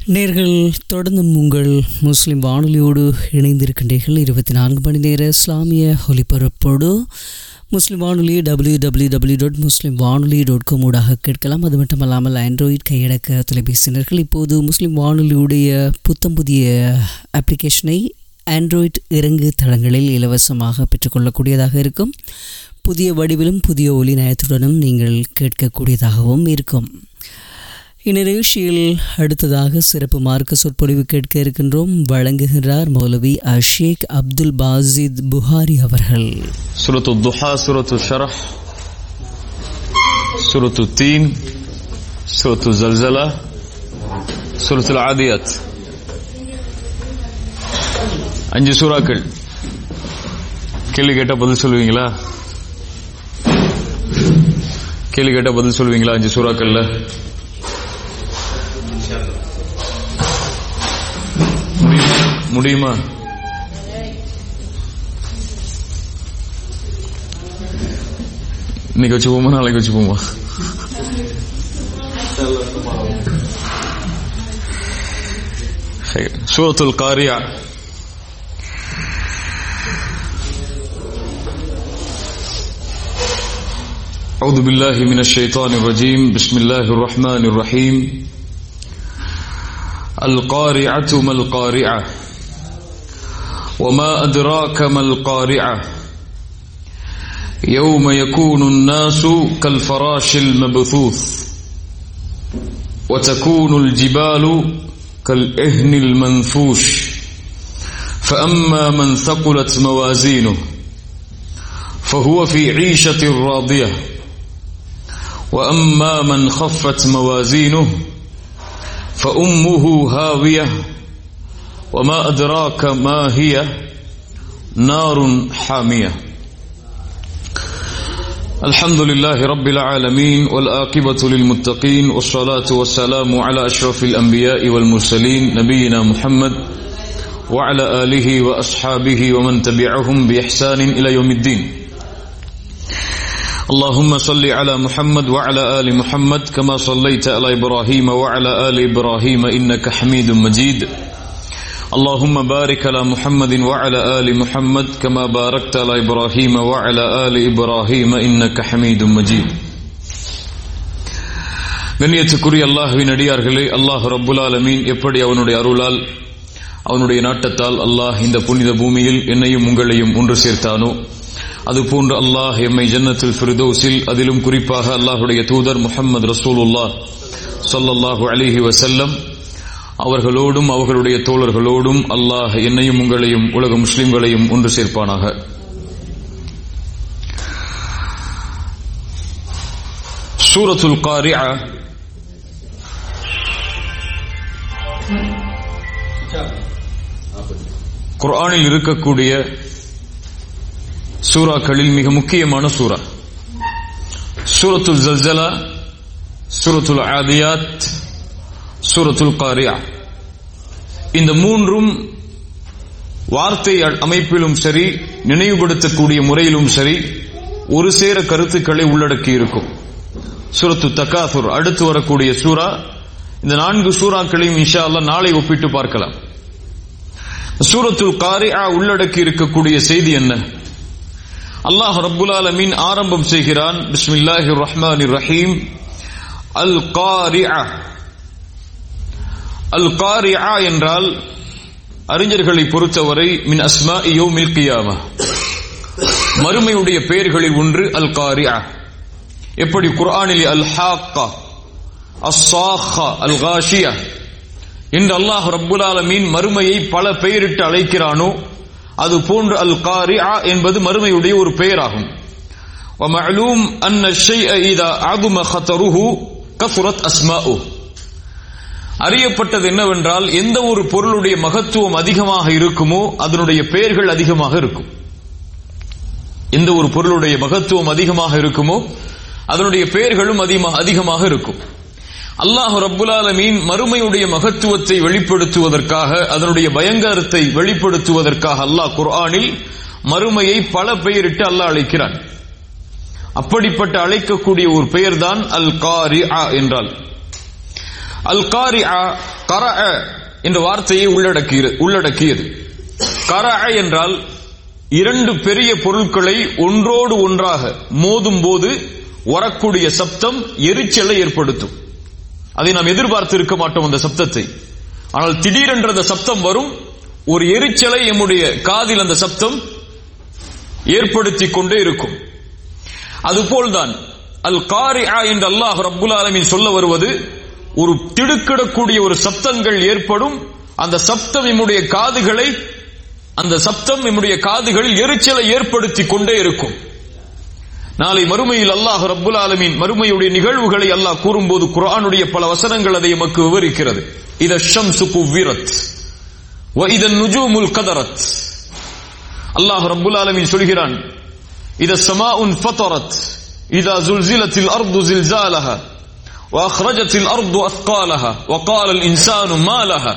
நேர்கள் தொடர்ந்தும் உங்கள் முஸ்லிம் வானொலியோடு இணைந்திருக்கின்றீர்கள் இருபத்தி நான்கு மணி நேர இஸ்லாமிய ஒலிபரப்போடு முஸ்லிம் வானொலி W W W dot Muslim வானொலி டாட் காம் ஊடாக கேட்கலாம் அது மட்டுமல்லாமல் ஆண்ட்ராய்ட் கையடக்க தொலைபேசியினர்கள் இப்போது முஸ்லிம் வானொலியுடைய புத்தம் புதிய அப்ளிகேஷனை ஆண்ட்ராய்ட் இறங்கு தளங்களில் இலவசமாக பெற்றுக்கொள்ளக்கூடியதாக இருக்கும் புதிய வடிவிலும் புதிய ஒலி நயத்துடனும் நீங்கள் கேட்கக்கூடியதாகவும் இருக்கும் இந்நிகழ்ச்சியில் அடுத்ததாக சிறப்பு மார்க்க சொற்பொழிவு கேட்க இருக்கின்றோம் வழங்குகிறார் மௌலவி அஷேக் அப்துல் பாசித் புகாரி அவர்கள் سورة الضحى سورة الشرح سورة التين سورة الزلزلة سورة العاديات அஞ்சு சூறாக்கள் கேள்வி கேட்டா பதில் சொல்லுவீங்களா கேள்வி கேட்டா பதில் சொல்லுவீங்களா அஞ்சு சூறாக்கள்ல முடியுமா? முடியுமா இன்னைக்கு வச்சு போமா நாளைக்கு வச்சு போமா سورة القارعة أعوذ بالله من الشيطان الرجيم بسم الله الرحمن الرحيم القارعة ما القارعة وما أدراك ما القارعة يوم يكون الناس كالفراش المبثوث وتكون الجبال كالإهن المنفوش فأما من ثقلت موازينه فهو في عيشة راضية وأما من خفت موازينه فأمه هاوية وما أدراك ما هي نار حامية الحمد لله رب العالمين والآقبة للمتقين والصلاة والسلام على أشرف الأنبياء والمرسلين نبينا محمد وعلى آله وأصحابه ومن تبعهم بإحسان إلى يوم الدين اللهم صل على محمد وعلى آل محمد كما صليت على إبراهيم وعلى آل إبراهيم إنك حميد مجيد اللهم بارك على محمد وعلى آل محمد كما باركت على إبراهيم وعلى آل إبراهيم إنك حميد مجيد கண்ணியத்துக்குரிய அல்லாஹுவின் அடியார்களே அல்லாஹ் ரப்புல் ஆலமீன் எப்படி அவனுடைய அருளால் அவனுடைய நாட்டத்தால் அல்லாஹ் இந்த புனித பூமியில் என்னையும் உங்களையும் ஒன்று சேர்த்தானோ அதுபோன்று அல்லாஹ் எம்மை ஜன்னத்தில் ஃபிர்தௌஸில் அதிலும் குறிப்பாக அல்லாஹுடைய தூதர் முஹம்மது ரசூலுல்லாஹ் ஸல்லல்லாஹு அலைஹி வஸல்லம் அவர்களோடும் அவர்களுடைய தோழர்களோடும் அல்லாஹ் என்னையும் உங்களையும் உலக முஸ்லிம்களையும் ஒன்று சேர்ப்பானாக சூரத்துல் காரியா குர்ஆனில் இருக்கக்கூடிய சூறாக்களில் மிக முக்கியமான சூரா சூரத்துல் ஜல்ஜலா சூரத்துல் ஆதியாத் சூரத்துல் காரியா இந்த மூன்றும் வார்த்தை அமைப்பிலும் சரி நினைவுபடுத்தக்கூடிய முறையிலும் சரி ஒரு சேர கருத்துக்களை உள்ளடக்கி இருக்கும் சூரத்து தக்காசுர் அடுத்து வரக்கூடிய சூரா இந்த நான்கு சூறாக்களையும் இன்ஷா அல்லாஹ் நாளை ஒப்பிட்டு பார்க்கலாம் சூரத்துல் காரியா உள்ளடக்கி இருக்கக்கூடிய செய்தி என்ன அல்லாஹ் ரப்புல் ஆலமீன் ஆரம்பம் செய்கிறான் பிஸ்மில்லாஹிர் ரஹ்மானிர் ரஹீம் அல் காரியா அல் காரியா என்றால் அறிஞர்களை பொறுத்தவரை மின் அஸ்மா யோ மில்கியாமா மறுமையுடைய பெயர்களில் ஒன்று அல் காரியா எப்படி குர்ஆனில் அல் ஹாக்கா அஸ்ஸாஹா அல் காஷியா என்று அல்லாஹ் ரப்புல் ஆலமீன் மறுமையை பல பெயரிட்டு அழைக்கிறானோ அது போன்று அல் காரியா என்பது மறுமையுடைய ஒரு பெயராகும் ومعلوم أن الشيء إذا عظم خطره كثرت أسماؤه அறியப்பட்டது என்னவென்றால் எந்த ஒரு பொருளுடைய மகத்துவம் அதிகமாக இருக்குமோ அதனுடைய பெயர்கள் அதிகமாக இருக்கும் எந்த ஒரு பொருளுடைய மகத்துவம் அதிகமாக இருக்குமோ அதனுடைய பெயர்களும் அதிகமாக இருக்கும் அல்லாஹ் ரப்புலாலமீன் மறுமையுடைய மகத்துவத்தை வெளிப்படுத்துவதற்காக அதனுடைய பயங்கரத்தை வெளிப்படுத்துவதற்காக அல்லாஹ் குர்ஆனில் மறுமையை பல பெயரிட்டு அல்லாஹ் அழைக்கிறான் அப்படிப்பட்ட அழைக்கக்கூடிய ஒரு பெயர்தான் அல் காரி என்றால் அல் காரிஆ கர என்ற வார்த்தையை உள்ளடக்கியது உள்ளடக்கியது கர என்றால் இரண்டு பெரிய பொருட்களை ஒன்றோடு ஒன்றாக மோதும் போது வரக்கூடிய சப்தம் எரிச்சலை ஏற்படுத்தும் அதை நாம் எதிர்பார்த்து இருக்க மாட்டோம் அந்த சப்தத்தை ஆனால் திடீரென்ற அந்த சப்தம் வரும் ஒரு எரிச்சலை எம்முடைய காதில் அந்த சப்தம் ஏற்படுத்திக் கொண்டே இருக்கும் அதுபோல்தான் அல் காரிஆ என்று அல்லாஹ் ரப்புல் ஆலமீன் சொல்ல வருவது ஒரு திடுக்கிடக்கூடிய ஒரு சப்தங்கள் ஏற்படும் அந்த சப்தம் நம்முடைய காதுகளை அந்த சப்தம் நம்முடைய காதுகளில் எரிச்சலை ஏற்படுத்திக் கொண்டே இருக்கும் நாளை மறுமையில் அல்லாஹ் ரப்புல் ஆலமீன் மறுமையுடைய நிகழ்வுகளை அல்லாஹ் கூறும்போது குர்ஆனுடைய பல வசனங்கள் அதை எமக்கு விவரிக்கிறது இத ஷம்சு குவ்விரத் வ இதன் நுஜூமுல் கதரத் அல்லாஹ் ரப்புல் ஆலமீன் சொல்கிறான் இத சமாஉன் ஃபதரத் இதா زلزلت الارض زلزالها واخرجت الارض اثقالها وقال الانسان ما لها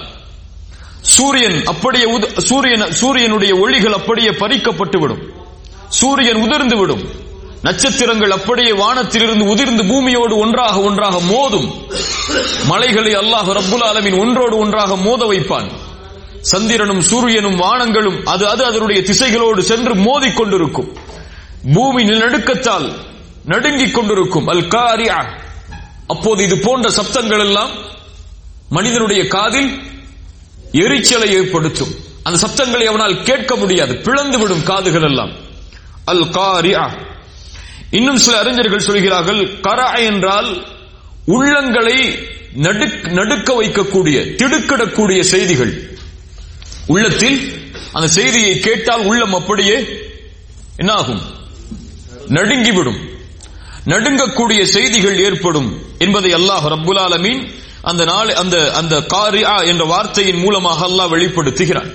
சூரியன் அப்படியே உத- சூரியன் சூரியனுடைய ஒளிகள் அப்படியே பறிக்கப்பட்டு விடும் சூரியன் உதிர்ந்து விடும் நட்சத்திரங்கள் அப்படியே வானத்திலிருந்து உதிர்ந்து பூமியோடு ஒன்றாக ஒன்றாக மோதும் மலைகளை அல்லாஹ் ரப்புல் ஆலமீன் ஒன்றோடு ஒன்றாக மோத வைப்பான் சந்திரனும் சூரியனும் வானங்களும் அது அது அதனுடைய திசைகளோடு சென்று மோதிக் கொண்டிருக்கும் பூமி நடுக்கத்தால் நடுங்கிக் கொண்டிருக்கும் அல் காரியா அப்போது இது போன்ற சப்தங்கள் எல்லாம் மனிதனுடைய காதில் எரிச்சலை ஏற்படுத்தும் அந்த சப்தங்களை அவனால் கேட்க முடியாது பிளந்து விடும் காதுகள் எல்லாம் அல் காரியா இன்னும் சில அறிஞர்கள் சொல்கிறார்கள் கரா என்றால் உள்ளங்களை நடுக்- நடுக்க வைக்கக்கூடிய திடுக்கிடக்கூடிய செய்திகள் உள்ளத்தில் அந்த செய்தியை கேட்டால் உள்ளம் அப்படியே என்னாகும் நடுங்கிவிடும் நடுங்கக்கூடிய செய்திகள் ஏற்படும் என்பதை அல்லாஹ் ரப்புல் ஆலமீன் அந்த நாள் அந்த அந்த காரியா என்ற வார்த்தையின் மூலமாக அல்லாஹ் வெளிப்படுத்துகிறான்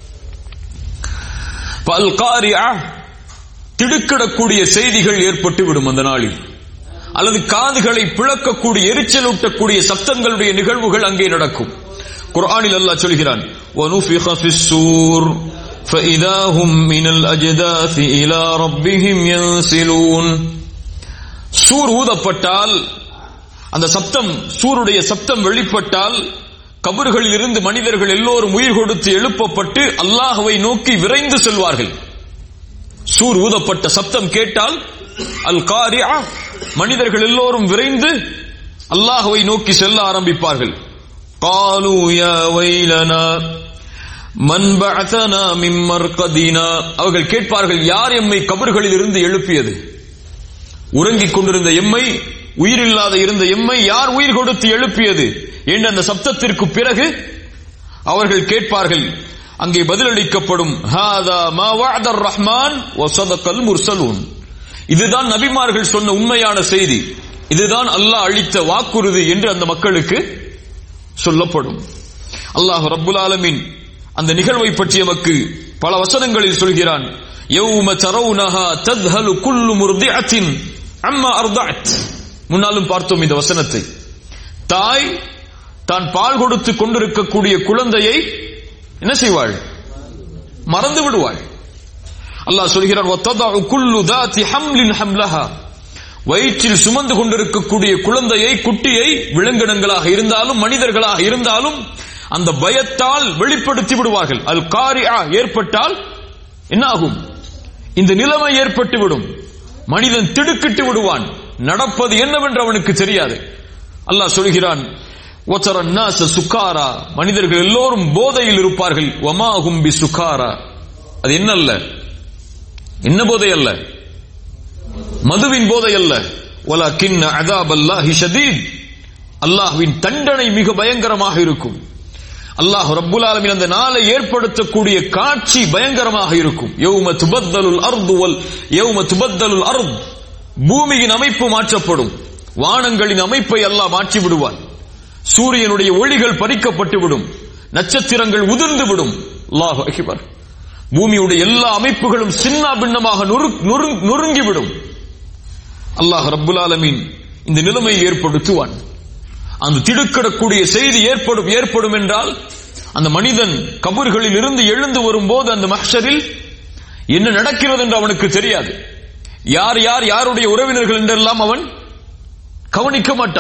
பல் காரியா திடுக்கிடக்கூடிய செய்திகள் ஏற்பட்டு விடும் அந்த நாளில் அல்லது காதுகளை பிளக்கக்கூடிய எரிச்சலூட்டக்கூடிய சப்தங்களுடைய நிகழ்வுகள் அங்கே நடக்கும் குர்ஆனில் அல்லாஹ் சொல்கிறான் وَنُفِخَ فِي السُّورِ فَإِذَا هُمْ مِنَ الْأَجْدَاثِ إِلَى رَبِّهِمْ يَنْسِلُونَ சூர் ஊதப்பட்டால் அந்த சப்தம் சூருடைய சப்தம் வெளிப்பட்டால் கபர்களில் இருந்து மனிதர்கள் எல்லோரும் உயிர் கொடுத்து எழுப்பப்பட்டு அல்லாஹ்வை நோக்கி விரைந்து செல்வார்கள் சூர் ஊதப்பட்ட சப்தம் கேட்டால் அல் காரியா மனிதர்கள் எல்லோரும் விரைந்து அல்லாஹ்வை நோக்கி செல்ல ஆரம்பிப்பார்கள் قالوا يا ويلنا من بعثنا من مرقدنا அவர்கள் கேட்பார்கள் யார் எம்மை கபர்களில் இருந்து எழுப்பியது உறங்கிக் கொண்டிருந்த எம்மை உயிரில்லாத இருந்த எம்மை யார் உயிர் கொடுத்து எழுப்பியது என்ற அந்த சப்தத்திற்கு பிறகு அவர்கள் கேட்பார்கள் அங்கே பதிலளிக்கப்படும் ஹாதா மா வஅதர் ரஹ்மான் வ ஸதகல் முர்சலூன் இதுதான் நபிமார்கள் சொன்ன உண்மையான செய்தி இதுதான் அல்லாஹ் அளித்த வாக்குறுதி என்று அந்த மக்களுக்கு சொல்லப்படும் அல்லாஹ் ரப்புல் ஆலமீன் அந்த நிகழ்வை பற்றி நமக்கு பல வசனங்களில் சொல்கிறான் யௌம தரவுனஹா தத்ஹலு குல்லு முர்திஅத்தின் அம்மா அர்தஅத் முன்னாலும் பார்த்தோம் இந்த வசனத்தை தாய் தான் பால் கொடுத்து கொண்டிருக்கக்கூடிய குழந்தையை என்ன செய்வாள் மறந்து விடுவாள் அல்லாஹ் சொல்கிறான் "வத்ததஉ குல்லு தாத்தி ஹம்லின் ஹம்லஹா வயிற்றில் சுமந்து கொண்டிருக்கக்கூடிய குழந்தையை குட்டியை விலங்கினங்களாக இருந்தாலும் மனிதர்களாக இருந்தாலும் அந்த பயத்தால் வெளிப்படுத்தி விடுவார்கள் அல் காரியா ஏற்பட்டால் என்ன ஆகும் இந்த நிலைமை ஏற்பட்டுவிடும் மனிதன் திடுக்கிட்டு விடுவான் நடப்பது என்னவென்று அவனுக்கு தெரியாது அல்லாஹ் சொல்கிறான் "வதர النَّاسَ சுக்காரா மனிதர்கள் எல்லோரும் போதையில் இருப்பார்கள் வமாஹும் பி சுக்காரா அது என்ன அல்ல என்ன போதை அல்ல மதுவின் போதை அல்ல வலக்கின் அதாப் அல்லாஹி ஷதீத் அல்லாஹ்வின் தண்டனை மிக பயங்கரமாக இருக்கும் அல்லாஹ் ரப்புல் ஆலமீன் அந்த நாளை ஏற்படுத்தக்கூடிய காட்சி பயங்கரமாக இருக்கும் யௌம துபத்தலுல் அர்து வல் யௌம துபத்தலுல் அர்த் பூமியின் அமைப்பு மாற்றப்படும் வானங்களின் அமைப்பை அல்லாஹ் மாற்றி விடுவான் சூரியனுடைய ஒளிகள் பறிக்கப்பட்டு விடும் நட்சத்திரங்கள் உதிர்ந்து விடும் அல்லாஹ் அக்பர் பூமியுடைய எல்லா அமைப்புகளும் சின்ன பின்னமாக நொறுங்கிவிடும் அல்லாஹ் ரப்புல் ஆலமீன் இந்த நிலைமையை ஏற்படுத்துவான் அந்த திடுக்கிடக்கூடிய செய்தி ஏற்படும் ஏற்படும் என்றால் அந்த மனிதன் கபர்களில் இருந்து எழுந்து வரும்போது அந்த மஹ்ஷரில் என்ன நடக்கிறது என்று அவனுக்கு தெரியாது யார் யார் யாருடைய உறவினர்கள் என்றெல்லாம் அவன் கவனிக்க மாட்டான்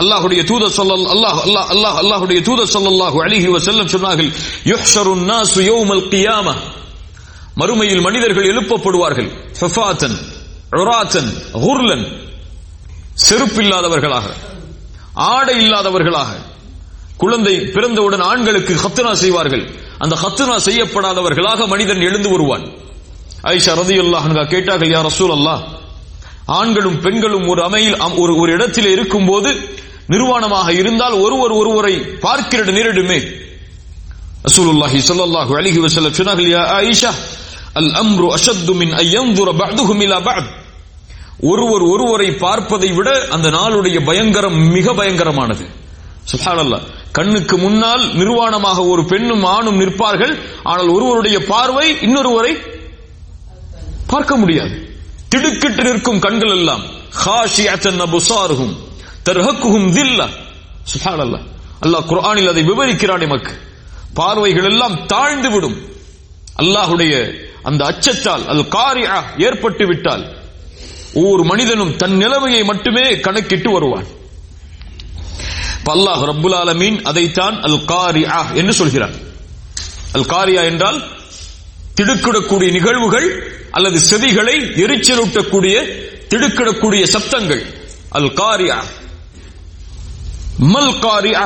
அல்லாஹ்வுடைய தூதர் ஸல்லல் அல்லாஹ் அல்லாஹ் அல்லாஹ் அல்லாஹ்வுடைய தூதர் ஸல்லல்லாஹு அலைஹி வஸல்லம் சொன்னார்கள் யுஹ்ஷருன் நாசு யௌமல் கியாமah மறுமையில் மனிதர்கள் எழுப்பப்படுவார்கள் ஃபஃபாத்தன் உராத்தன் குர்லன் செருப்பில்லாதவர்களாக ஆடை இல்லாதவர்களாக குழந்தை பிறந்தவுடன் ஆண்களுக்கு ஹத்துனா செய்வார்கள் அந்த ஹத்துனா செய்யப்படாதவர்களாக மனிதன் எழுந்து வருவான் ஐஷா ரதியுல்லாஹ் கேட்டார்கள் யா ரசூல் அல்லாஹ் ஆண்களும் பெண்களும் ஒரு அமையில் அம்- ஒரு ஒரு இடத்தில் இருக்கும்போது நிர்வாணமாக இருந்தால் ஒருவர் ஒருவரை பார்க்கிற நேரிடுமே ரசூலுல்லாஹி ஸல்லல்லாஹு அலைஹி வஸல்லம் சொன்னார்கள் யா ஆயிஷா அல் அம்ரு அஷத்து மின் ஐ யன்துர பஅதுஹும் இலா பஅத் ஒருவர் ஒருவரை பார்ப்பதை விட அந்த நாளுடைய பயங்கரம் மிக பயங்கரமானது சுப்ஹானல்லாஹ் கண்ணுக்கு முன்னால் நிர்வாணமாக ஒரு பெண்ணும் ஆணும் நிற்பார்கள் ஆனால் ஒருவருடைய பார்வை இன்னொருவரை பார்க்க முடியாது திடுக்கிட்டு நிற்கும் கண்கள் எல்லாம் ஹாஷியத்தன் அபுசாருகும் தர்ஹக்குஹும் தில்லா சுப்ஹானல்லாஹ் அல்லாஹ் குர்ஆனில் அதை விவரிக்கிறான் எமக்கு பார்வைகள் எல்லாம் தாழ்ந்து விடும் அல்லாஹ்வுடைய அந்த அச்சத்தால் அல் காரியா ஏற்பட்டு விட்டால் ஒவ்வொரு மனிதனும் தன் நிலைமையை மட்டுமே கணக்கிட்டு வருவான் இப்ப அல்லாஹ் ரப்புல் ஆலமீன் அதைத்தான் அல் காரியா என்று சொல்கிறான் அல் காரியா என்றால் திடுக்கிடக்கூடிய நிகழ்வுகள் அல்லது செவிகளை எரிச்சலூட்டக்கூடிய திடுக்கிடக்கூடிய சப்தங்கள் அல் காரியா மல் காரியா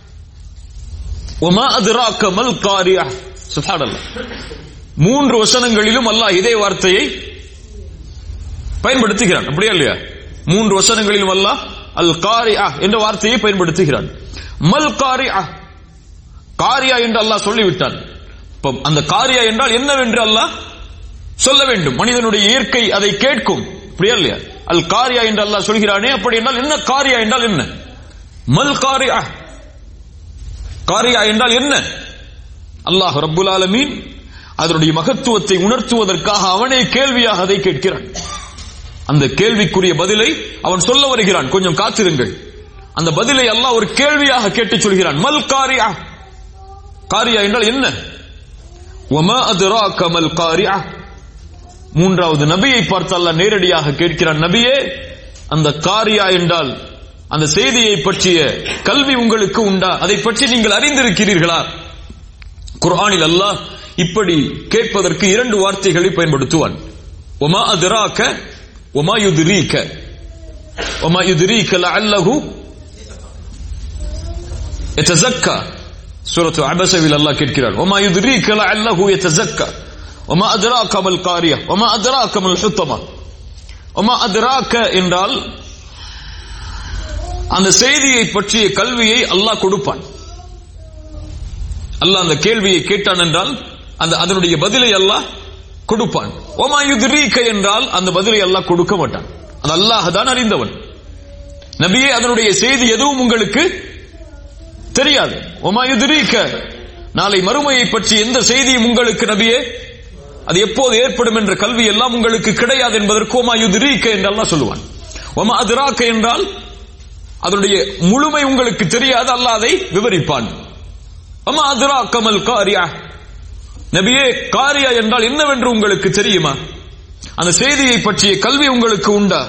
ஒமா அதுராக்க மல் காரியா சுப்ஹானல்லாஹ் மூன்று வசனங்களிலும் அல்லாஹ் இதே வார்த்தையை பயன்படுத்துகிறான் அப்படியா இல்லையா மூன்று வசனங்களிலும் அல்லாஹ் அல் காரியா என்ற வார்த்தையை பயன்படுத்துகிறான் மல் காரியா காரியா என்று அல்லாஹ் சொல்லிவிட்டான் இப்ப அந்த காரியா என்றால் என்னவென்று அல்லாஹ் சொல்ல வேண்டும் மனிதனுடைய இயற்கை அதை கேட்கும் அப்படியா இல்லையா அல் காரியா என்று அல்லாஹ் சொல்கிறானே அப்படி என்றால் என்ன காரியா என்றால் என்ன மல் காரியா காரியா என்றால் என்ன அல்லாஹ் ரப்புல் ஆலமீன் அதனுடைய மகத்துவத்தை உணர்த்துவதற்காக அவனே கேள்வியாக அதை கேட்கிறான் அந்த கேள்விக்குரிய பதிலை அவன் சொல்ல வருகிறான் கொஞ்சம் காத்திருங்கள் அந்த பதிலை அல்லாஹ் ஒரு கேள்வியாக கேட்டு சொல்கிறான் மல் காரியா காரியா என்றால் என்ன ஒமா அதுராக மல் காரியா மூன்றாவது நபியை பார்த்து அல்லாஹ் நேரடியாக கேட்கிறான் நபியே அந்த காரியா என்றால் அந்த செய்தியை பற்றிய கல்வி உங்களுக்கு உண்டா அதை பற்றி நீங்கள் அறிந்திருக்கிறீர்களா குர்ஆனில் அல்லாஹ் இப்படி கேட்பதற்கு இரண்டு வார்த்தைகளை பயன்படுத்துவான் ஒமா அதுராக்க ஒமா யுதிரீக்க ஒமா யுதிரீக்க லஅல்லஹு يتزكى سورة عبس வில் அல்லாஹ் கேட்கிறார் وما يدريك لعله يتزكى وما أدراك ما القارية وما أدراك ما الحطمة وما أدراك என்றால் அந்த செய்தியை பற்றிய கல்வியை அல்லாஹ் கொடுப்பான் அல்லாஹ் அந்த கேள்வியை கேட்டான் என்றால் அந்த அதனுடைய பதிலை அல்லாஹ் கொடுப்பான் ஒமா யுத்ரீக என்றால் அந்த பதிலை அல்லாஹ் கொடுக்க மாட்டான் அது அல்லாஹ் தான் அறிந்தவன் நபியே அதனுடைய செய்தி எதுவும் உங்களுக்கு தெரியாது ஒமா யுத்ரீக நாளை மறுமையை பற்றி எந்த செய்தியும் உங்களுக்கு நபியே அது எப்போது ஏற்படும் என்ற கல்வி எல்லாம் உங்களுக்கு கிடையாது என்பதற்கு ஒமா யுத்ரீக என்று அல்லாஹ் சொல்லுவான் ஒமா அதுராக்க என்றால் அதனுடைய முழுமை உங்களுக்கு தெரியாது அல்லாஹ் அதை விவரிப்பான் அம்மா அதுரா கமல் காரியா நபியே காரியா என்றால் என்னவென்று உங்களுக்கு தெரியுமா அந்த செய்தியை பற்றிய கல்வி உங்களுக்கு உண்டா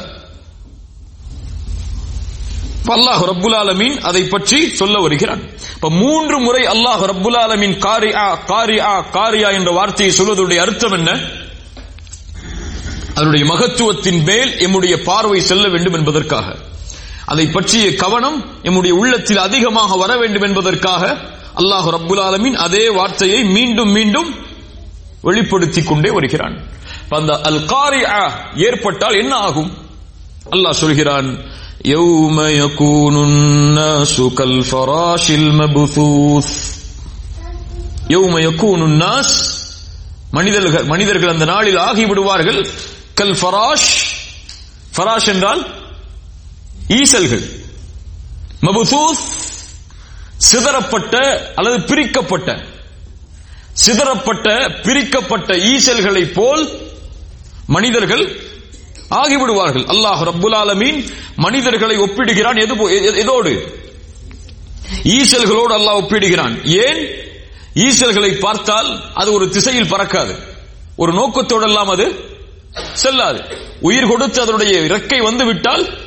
இப்ப அல்லாஹ் ரப்புல் ஆலமீன் அதை பற்றி சொல்ல வருகிறான் இப்ப மூன்று முறை அல்லாஹ் ரப்புல் ஆலமீன் காரியா காரியா காரியா என்ற வார்த்தையை சொல்வதுடைய அர்த்தம் என்ன அதனுடைய மகத்துவத்தின் மேல் எம்முடைய பார்வை செல்ல வேண்டும் என்பதற்காக அதை பற்றிய கவனம் எம்முடைய உள்ளத்தில் அதிகமாக வர வேண்டும் என்பதற்காக அல்லாஹ் ரப்புல் ஆலமீன் அதே வார்த்தையை மீண்டும் மீண்டும் வெளிப்படுத்திக் கொண்டே வருகிறான் இப்ப அந்த அல் காரியா ஏற்பட்டால் என்ன ஆகும் அல்லாஹ் சொல்கிறான் يوم يكون الناس كالفراش المبثوث يوم يكون الناس மனிதர்கள் மனிதர்கள் அந்த நாளில் ஆகிவிடுவார்கள் கல் ஃபராஷ் ஃபராஷ் என்றால் ஈசல்கள் மபுசூஸ் சிதறப்பட்ட அல்லது பிரிக்கப்பட்ட சிதறப்பட்ட பிரிக்கப்பட்ட ஈசல்களை போல் மனிதர்கள் ஆகிவிடுவார்கள் அல்லாஹ் ரப்புல் ஆலமீன் மனிதர்களை ஒப்பிடுகிறான் எது போ- எ- எதோடு ஈசல்களோடு அல்லாஹ் ஒப்பிடுகிறான் ஏன் ஈசல்களை பார்த்தால் அது ஒரு திசையில் பறக்காது ஒரு நோக்கத்தோடெல்லாம் அது செல்லாது உயிர் கொடுத்து அதனுடைய இறக்கை வந்து விட்டால்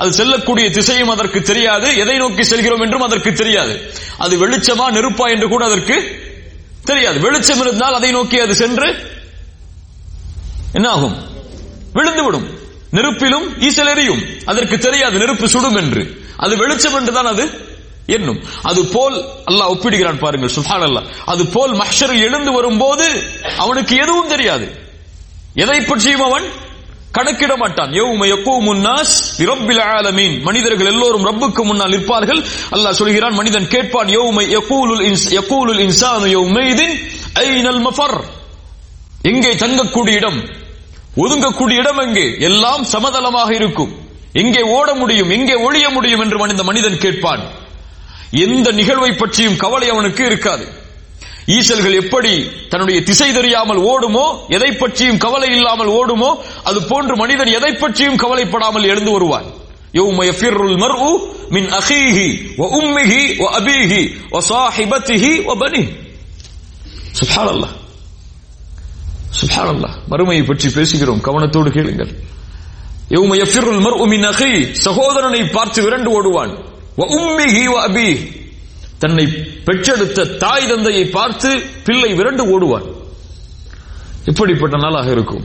அது செல்லக்கூடிய திசையும் அதற்கு தெரியாது எதை நோக்கி செல்கிறோம் என்றும் அதற்கு தெரியாது அது வெளிச்சமா நெருப்பா என்று கூட அதற்கு தெரியாது வெளிச்சம் இருந்தால் அதை நோக்கி அது சென்று என்ன ஆகும் விழுந்துவிடும் நெருப்பிலும் ஈசல் எரியும் அதற்கு தெரியாது நெருப்பு சுடும் என்று அது வெளிச்சம் என்றுதான் அது என்னும் அது போல் அல்லாஹ் ஒப்பிடுகிறான் பாருங்கள் சுஹான் அல்லாஹ் அது போல் மஹ்ஷரில் எழுந்து வரும்போது அவனுக்கு எதுவும் தெரியாது எதை பற்றியும் அவன் கணக்கிட மாட்டான் யௌம யக்கூமுன் நாஸ் இரப்பில் ஆலமீன் மனிதர்கள் எல்லோரும் ரப்புக்கு முன்னால் நிற்பார்கள் அல்லாஹ் சொல்கிறான் மனிதன் கேட்பான் யௌம யக்கூலுல் இன்ஸ் யக்கூலுல் இன்சானு யௌமைதின் ஐனல் மஃபர் எங்கே தங்கக்கூடிய இடம் ஒதுங்கக்கூடிய இடம் எங்கே எல்லாம் சமதளமாக இருக்கும் எங்கே ஓட முடியும் எங்கே ஒளிய முடியும் என்று மனித மனிதன் கேட்பான் எந்த நிகழ்வை பற்றியும் கவலை அவனுக்கு இருக்காது ஈசல்கள் எப்படி தன்னுடைய திசை தெரியாமல் ஓடுமோ எதை பற்றியும் கவலை இல்லாமல் ஓடுமோ அது போன்று மனிதன் எதை பற்றியும் கவலைப்படாமல் எழுந்து வருவான் يوم يفر المرء من أخيه وأمه وأبيه وصاحبته وبنيه سبحان الله سبحان الله மறுமையை பற்றி பேசுகிறோம் கவனத்தோடு கேளுங்கள் يوم يفر المرء من أخيه சகோதரனை பார்த்து விரண்டு ஓடுவான் وأمه وأبيه தன்னை பெற்றெடுத்த தாய் தந்தையை பார்த்து பிள்ளை விரண்டு ஓடுவான் இப்படிப்பட்ட நாளாக இருக்கும்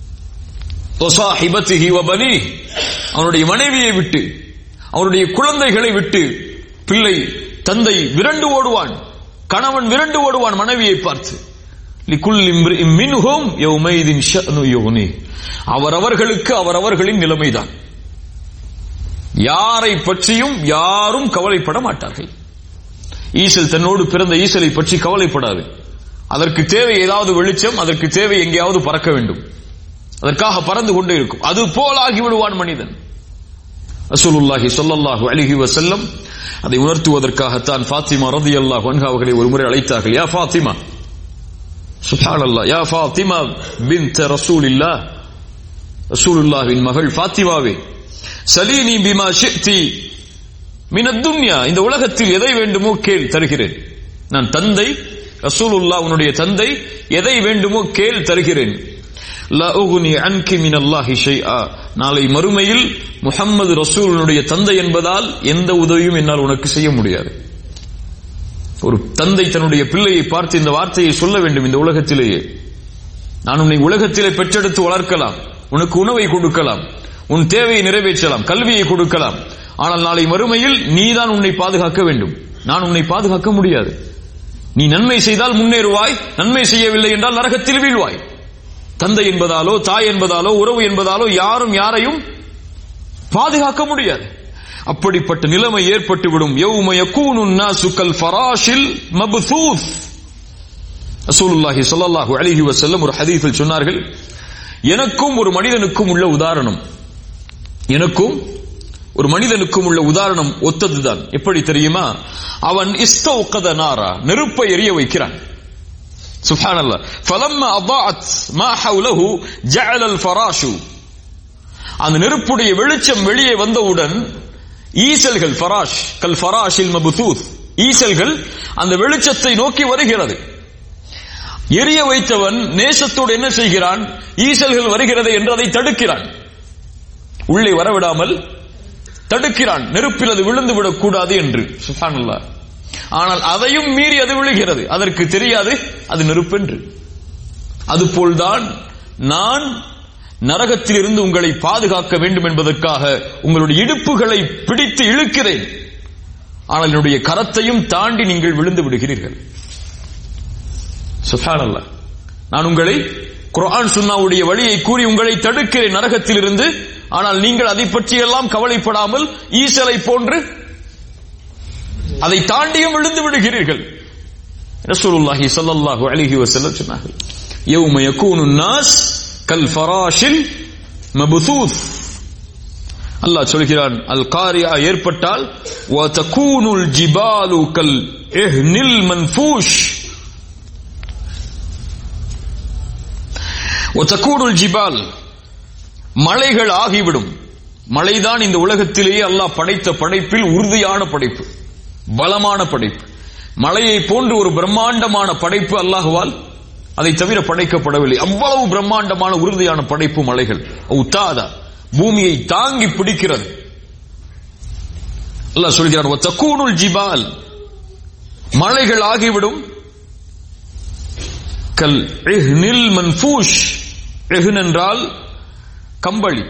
அவனுடைய மனைவியை விட்டு அவனுடைய குழந்தைகளை விட்டு பிள்ளை தந்தை விரண்டு ஓடுவான் கணவன் விரண்டு ஓடுவான் மனைவியை பார்த்து அவரவர்களுக்கு அவரவர்களின் நிலைமைதான் யாரை பற்றியும் யாரும் கவலைப்பட மாட்டார்கள் ஈசல் தன்னோடு பிறந்த ஈசலை பற்றி கவலைப்படாது அதற்கு தேவை ஏதாவது வெளிச்சம் அதற்கு தேவை எங்கேயாவது பறக்க வேண்டும் அதற்காக பறந்து கொண்டே இருக்கும் அது போல் ஆகிவிடுவான் மனிதன் அசூலுல்லாஹி சொல்லல்லாஹு அலிஹி வசல்லம் அதை உணர்த்துவதற்காகத்தான் ஃபாத்திமா ரதி அல்லாஹ் வன்ஹா அவர்களை ஒரு முறை அழைத்தார்கள் யா ஃபாத்திமா சுபான் அல்லா யா ஃபாத்திமா பின் ரசூலில்லா ரசூலுல்லாஹின் மகள் ஃபாத்திமாவே சலீனி பிமா ஷித்தி மினத்துன்யா இந்த உலகத்தில் எதை வேண்டுமோ கேள் தருகிறேன் நான் தந்தை ரசூலுல்லா உன்னுடைய தந்தை எதை வேண்டுமோ கேள் தருகிறேன் நாளை மறுமையில் முகம்மது ரசூலுடைய தந்தை என்பதால் எந்த உதவியும் என்னால் உனக்கு செய்ய முடியாது ஒரு தந்தை தன்னுடைய பிள்ளையை பார்த்து இந்த வார்த்தையை சொல்ல வேண்டும் இந்த உலகத்திலேயே நான் உன்னை உலகத்திலே பெற்றெடுத்து வளர்க்கலாம் உனக்கு உணவை கொடுக்கலாம் உன் தேவையை நிறைவேற்றலாம் கல்வியை கொடுக்கலாம் ஆனால் நாளை மறுமையில் நீதான் உன்னை பாதுகாக்க வேண்டும் நான் உன்னை பாதுகாக்க முடியாது நீ நன்மை செய்தால் முன்னேறுவாய் நன்மை செய்யவில்லை என்றால் நரகத்தில் வீழ்வாய் தந்தை என்பதாலோ தாய் என்பதாலோ உறவு என்பதாலோ யாரும் யாரையும் பாதுகாக்க முடியாது அப்படிப்பட்ட நிலைமை ஏற்பட்டுவிடும் யௌம யகூனு الناس கல்ஃபராஷில் மப்தூஸ் ரசூலுல்லாஹி ஸல்லல்லாஹு அலைஹி வஸல்லம் ஒரு ஹதீஸில் சொன்னார்கள் எனக்கும் ஒரு மனிதனுக்கும் உள்ள உதாரணம் எனக்கும் ஒரு மனிதனுக்கும் உள்ள உதாரணம் ஒத்ததுதான் எப்படி தெரியுமா அவன் இஸ்தௌகத நாரா நெருப்பை எரிய வைக்கிறான் سبحان الله فلما أضاعت ما حوله جعل الفراش அந்த நெருப்புடைய வெளிச்சம் வெளியே வந்தவுடன் ஈசல்கள் ஃபராஷ் கல் ஃபராஷில் மபுதூத் ஈசல்கள் அந்த வெளிச்சத்தை நோக்கி வருகிறது எரிய வைத்தவன் நேசத்தோடு என்ன செய்கிறான் ஈசல்கள் வருகிறது என்று அதை தடுக்கிறான் உள்ளே வரவிடாமல் தடுக்கிறான் நெருப்பில் அது விழுந்து விடக்கூடாது என்று சுஃபானுல்லா ஆனால் அதையும் மீறி அது விழுகிறது அதற்கு தெரியாது அது நெருப்பென்று அதுபோல்தான் நான் நரகத்தில் இருந்து உங்களை பாதுகாக்க வேண்டும் என்பதற்காக உங்களுடைய இடுப்புகளை பிடித்து இழுக்கிறேன் ஆனால் என்னுடைய கரத்தையும் தாண்டி நீங்கள் விழுந்து விடுகிறீர்கள் சுஃபானல்ல நான் உங்களை குர்ஆன் சுன்னாவுடைய வழியை கூறி உங்களை தடுக்கிறேன் நரகத்தில் இருந்து ஆனால் நீங்கள் அதை பற்றியெல்லாம் கவலைப்படாமல் ஈசலை போன்று அதை தாண்டியும் விழுந்து விடுகிறீர்கள் ரசூலுல்லாஹி ஸல்லல்லாஹு அலைஹி வஸல்லம் சொன்னார்கள் யௌம யகூனு الناس கல்ஃபராஷில் மபுதூத் அல்லாஹ் சொல்கிறான் அல் காரியா ஏற்பட்டால் வ தகூனுல் ஜிபாலு கல் இஹ்னில் மன்ஃபூஷ் வ தகூனுல் ஜிபால் மலைகள் ஆகிவிடும் மலைதான் இந்த உலகத்திலேயே அல்லாஹ் படைத்த படைப்பில் உறுதியான படைப்பு பலமான படைப்பு மலையை போன்று ஒரு பிரம்மாண்டமான படைப்பு அல்லாஹுவால் அதை தவிர படைக்கப்படவில்லை அவ்வளவு பிரம்மாண்டமான உறுதியான படைப்பு மலைகள் உத்தாதா பூமியை தாங்கி பிடிக்கிறது அல்லாஹ் சொல்கிறான் "வத்தகூனுல் ஜிபால் மலைகள் ஆகிவிடும் கல் இஹ்னில் மன்ஃபூஷ் இஹ்ன் என்றால் கம்பளி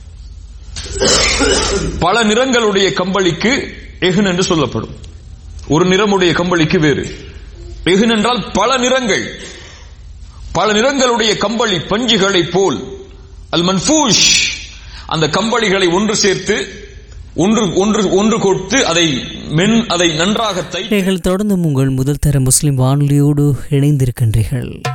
பல நிறங்களுடைய கம்பளிக்கு எஹ்ன் என்று சொல்லப்படும் ஒரு நிறமுடைய கம்பளிக்கு வேறு எஹ்ன் என்றால் பல நிறங்கள் பல நிறங்களுடைய கம்பளி பஞ்சுகளை போல் அல் மன்ஃபூஷ் அந்த கம்பளிகளை ஒன்று சேர்த்து ஒன்று ஒன்று ஒன்று கொடுத்து அதை மென் அதை நன்றாக தை நீங்கள் தொடர்ந்து உங்கள் முதல் தர முஸ்லிம் வானொலியோடு இணைந்திருக்கின்றீர்கள்